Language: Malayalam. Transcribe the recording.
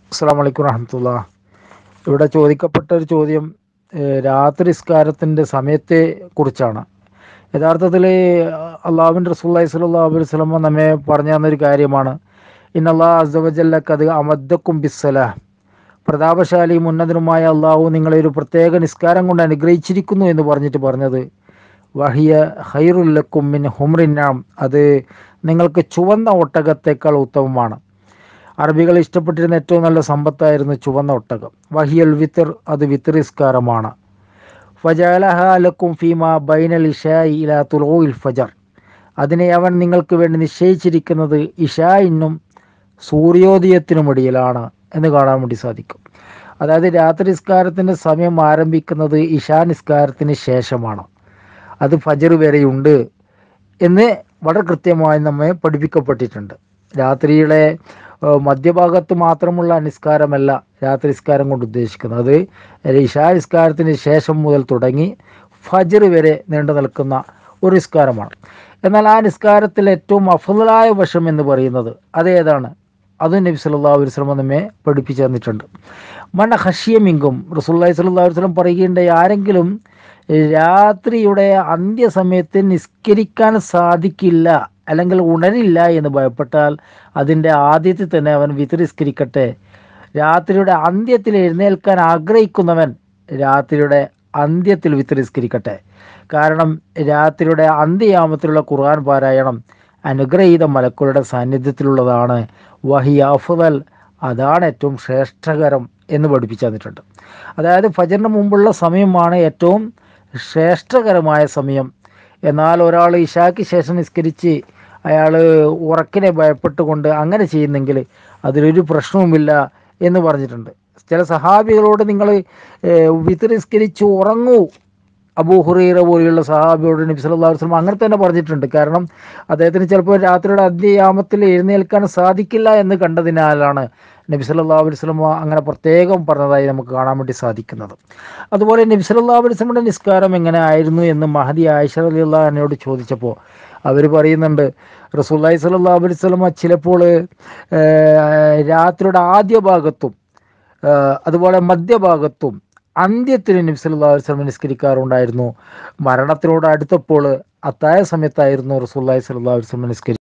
അസ്സാം വലൈക്കും വറഹമത്തുള്ള ഇവിടെ ചോദിക്കപ്പെട്ട ഒരു ചോദ്യം ഏഹ്, രാത്രി നിസ്കാരത്തിൻ്റെ സമയത്തെ കുറിച്ചാണ് യഥാർത്ഥത്തിൽ അള്ളാഹുവിൻ റസൂല്ലി സ്വല്ലല്ലാഹു അലൈഹി വസല്ലമ നമ്മെ പറഞ്ഞു തന്നൊരു കാര്യമാണ് ഇന്നല്ലാ അസവജല്ലക്കത് അമദ്ദക്കും ബിസ്സല പ്രതാപശാലിയും ഉന്നതനുമായ അള്ളാഹു നിങ്ങളെ ഒരു പ്രത്യേക നിസ്കാരം കൊണ്ട് അനുഗ്രഹിച്ചിരിക്കുന്നു എന്ന് പറഞ്ഞിട്ട് പറഞ്ഞത് വഹിയ ഹൈറുല്ലക്കും മിൻ ഹുംറിന്നാം അത് നിങ്ങൾക്ക് ചുവന്ന ഒട്ടകത്തേക്കാൾ ഉത്തമമാണ് അറബികൾ ഇഷ്ടപ്പെട്ടിരുന്ന ഏറ്റവും നല്ല സമ്പത്തായിരുന്നു ചുവന്ന ഒട്ടകം വഹിയൽ വിത്തർ അത് വിത്തർ നിസ്കാരമാണ് ഫജാലഹ ലക്കും ഫീമ ബൈനൽ ഇഷായി ഇലാ തുലോയിൽ ഫജർ അതിനെ അവൻ നിങ്ങൾക്ക് വേണ്ടി നിശ്ചയിച്ചിരിക്കുന്നത് ഇഷായിനും സൂര്യോദയത്തിനുമിടയിലാണ് എന്ന് കാണാൻ വേണ്ടി സാധിക്കും അതായത് രാത്രി നിസ്കാരത്തിൻ്റെ സമയം ആരംഭിക്കുന്നത് ഇഷാ നിസ്കാരത്തിന് ശേഷമാണ് അത് ഫജർ വരെയുണ്ട് എന്ന് വളരെ കൃത്യമായി നമ്മെ പഠിപ്പിക്കപ്പെട്ടിട്ടുണ്ട് രാത്രിയിലെ ഏഹ്, മധ്യഭാഗത്ത് മാത്രമുള്ള നിസ്കാരമല്ല രാത്രി നിസ്കാരം കൊണ്ട് ഉദ്ദേശിക്കുന്നത് അത് ഇഷാ നിസ്കാരത്തിന് ശേഷം മുതൽ തുടങ്ങി ഫജർ വരെ നീണ്ടു നിൽക്കുന്ന ഒരു നിസ്കാരമാണ് എന്നാൽ ആ നിസ്കാരത്തിൽ ഏറ്റവും അഫലായ വശം എന്ന് പറയുന്നത് അതേതാണ് അത് നബി സല്ലല്ലാഹു അലൈഹി വസല്ലം നമ്മെ പഠിപ്പിച്ചു തന്നിട്ടുണ്ട് മണ്ണ ഹഷ്യമിങ്കും റസൂല്ലി സ്വല്ലല്ലാഹു അലൈഹി വസല്ലം പറയുകയുണ്ടായി ആരെങ്കിലും രാത്രിയുടെ അന്ത്യസമയത്ത് നിസ്കരിക്കാൻ സാധിക്കില്ല അല്ലെങ്കിൽ ഉണരില്ല എന്ന് ഭയപ്പെട്ടാൽ അതിൻ്റെ ആദ്യത്തിൽ തന്നെ അവൻ വിതരിസ്കരിക്കട്ടെ രാത്രിയുടെ അന്ത്യത്തിൽ എഴുന്നേൽക്കാൻ ആഗ്രഹിക്കുന്നവൻ രാത്രിയുടെ അന്ത്യത്തിൽ വിതരിസ്കരിക്കട്ടെ കാരണം രാത്രിയുടെ അന്ത്യയാമത്തിലുള്ള ഖുർആൻ പാരായണം അനുഗ്രഹീത മലക്കുകളുടെ സാന്നിധ്യത്തിലുള്ളതാണ് വഹി അഫുദൽ അതാണ് ഏറ്റവും ശ്രേഷ്ഠകരം എന്ന് പഠിപ്പിച്ചു തന്നിട്ടുണ്ട് അതായത് ഫജറിന് മുമ്പുള്ള സമയമാണ് ഏറ്റവും ശ്രേഷ്ഠകരമായ സമയം എന്നാൽ ഒരാൾ ഇഷാക്ക് ശേഷം നിസ്കരിച്ച് അയാൾ ഉറക്കിനെ ഭയപ്പെട്ടുകൊണ്ട് അങ്ങനെ ചെയ്യുന്നെങ്കിൽ അതിലൊരു പ്രശ്നവുമില്ല എന്ന് പറഞ്ഞിട്ടുണ്ട് ചില സഹാബികളോട് നിങ്ങൾ വിതറിസ്കരിച്ച് ഉറങ്ങൂ അബൂ ഹുറൈറ പോലെയുള്ള സഹാബിയോട് നബി സല്ലല്ലാഹു അലൈഹി വസല്ലം അങ്ങനെ തന്നെ പറഞ്ഞിട്ടുണ്ട് കാരണം അദ്ദേഹത്തിന് ചിലപ്പോൾ രാത്രിയുടെ അന്ത്യയാമത്തിൽ എഴുന്നേൽക്കാൻ സാധിക്കില്ല എന്ന് കണ്ടതിനാലാണ് നബി സല്ലല്ലാഹു അലൈഹി വസല്ലം അങ്ങനെ പ്രത്യേകം പറഞ്ഞതായി നമുക്ക് കാണാൻ വേണ്ടി സാധിക്കുന്നത് അതുപോലെ നബി സല്ലല്ലാഹു അലൈഹി വസല്ലമയുടെ നിസ്കാരം എങ്ങനെ ആയിരുന്നു എന്ന് മഹദി ആയിഷ റളിയല്ലാഹു അൻഹയോട് ചോദിച്ചപ്പോൾ അവർ പറയുന്നുണ്ട് റസൂലുള്ളാഹി സ്വല്ലല്ലാഹു അലൈഹി വസല്ലമ ചിലപ്പോൾ ഏഹ്, രാത്രിയുടെ ആദ്യ ഭാഗത്തും ഏഹ്, അതുപോലെ മധ്യഭാഗത്തും അന്ത്യത്തിൽ നബി സല്ലല്ലാഹു അലൈഹി വസല്ലം നിസ്കരിക്കാറുണ്ടായിരുന്നു മരണത്തിനോട് അടുത്തപ്പോൾ അത്തായ സമയത്തായിരുന്നു റസൂലുള്ളാഹി സ്വല്ലല്ലാഹു അലൈഹി വസല്ലം നിസ്കരി